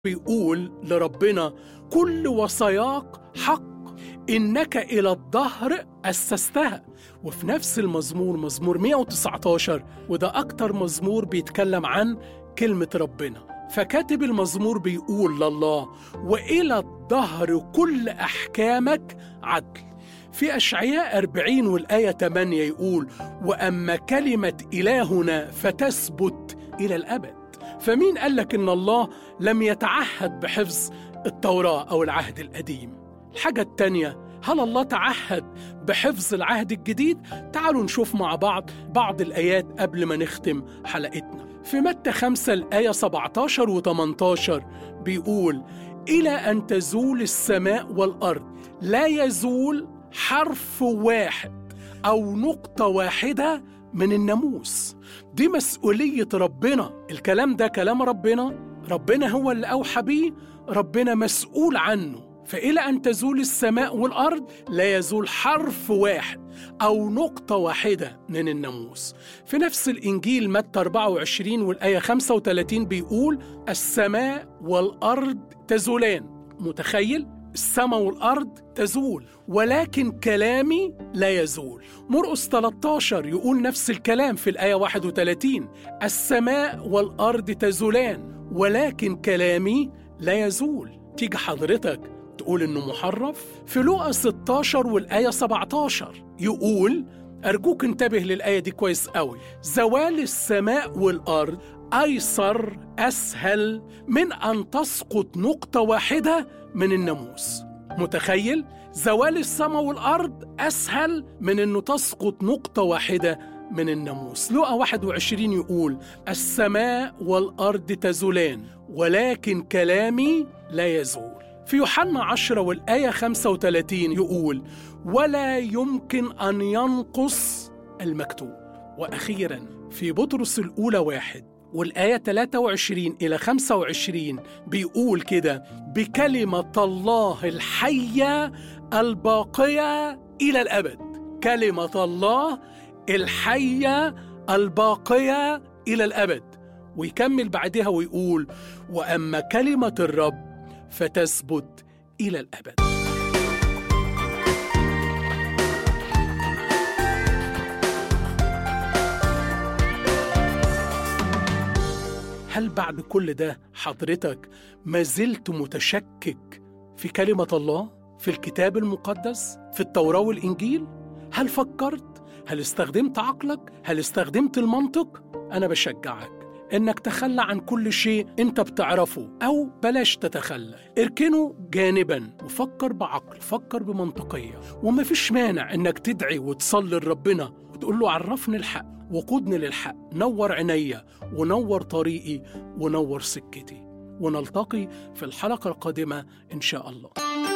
بيقول لربنا كل وصاياك حق إنك إلى الدهر أسستها وفي نفس المزمور مزمور 119 وده أكتر مزمور بيتكلم عن كلمة ربنا فكاتب المزمور بيقول لله وإلى الدهر كل أحكامك عدل في أشعياء 40 والآية 8 يقول وأما كلمة إلهنا فتثبت إلى الأبد فمين قال لك إن الله لم يتعهد بحفظ التوراة أو العهد القديم الحاجة التانية هل الله تعهد بحفظ العهد الجديد؟ تعالوا نشوف مع بعض بعض الآيات قبل ما نختم حلقتنا في متى 5 الآية 17 و 18 بيقول إلى أن تزول السماء والأرض لا يزول حرف واحد أو نقطة واحدة من الناموس دي مسؤولية ربنا الكلام ده كلام ربنا ربنا هو اللي أوحى بيه ربنا مسؤول عنه فإلى أن تزول السماء والأرض لا يزول حرف واحد أو نقطة واحدة من الناموس في نفس الإنجيل متى 24 والآية 35 بيقول السماء والأرض تزولان متخيل؟ السماء والأرض تزول ولكن كلامي لا يزول مرقس 13 يقول نفس الكلام في الآية 31 السماء والأرض تزولان ولكن كلامي لا يزول تيجي حضرتك تقول إنه محرف في لوقا 16 والآية 17 يقول أرجوك انتبه للآية دي كويس قوي زوال السماء والأرض أيسر أسهل من أن تسقط نقطة واحدة من الناموس متخيل؟ زوال السماء والأرض أسهل من أنه تسقط نقطة واحدة من الناموس لقى 21 يقول السماء والأرض تزولان ولكن كلامي لا يزول في يوحنا 10 والآية 35 يقول ولا يمكن أن ينقص المكتوب وأخيرا في بطرس الأولى واحد والآية 23 إلى 25 بيقول كده بكلمة الله الحية الباقية إلى الأبد كلمة الله الحية الباقية إلى الأبد ويكمل بعدها ويقول وأما كلمة الرب فتثبت إلى الأبد هل بعد كل ده حضرتك ما زلت متشكك في كلمة الله؟ في الكتاب المقدس؟ في التوراة والإنجيل؟ هل فكرت؟ هل استخدمت عقلك؟ هل استخدمت المنطق؟ أنا بشجعك إنك تخلى عن كل شيء أنت بتعرفه أو بلاش تتخلى اركنه جانبا وفكر بعقل فكر بمنطقية ومفيش مانع إنك تدعي وتصلي لربنا وتقول له عرفني الحق وقودني للحق نور عينيا ونور طريقي ونور سكتي ونلتقي في الحلقة القادمة إن شاء الله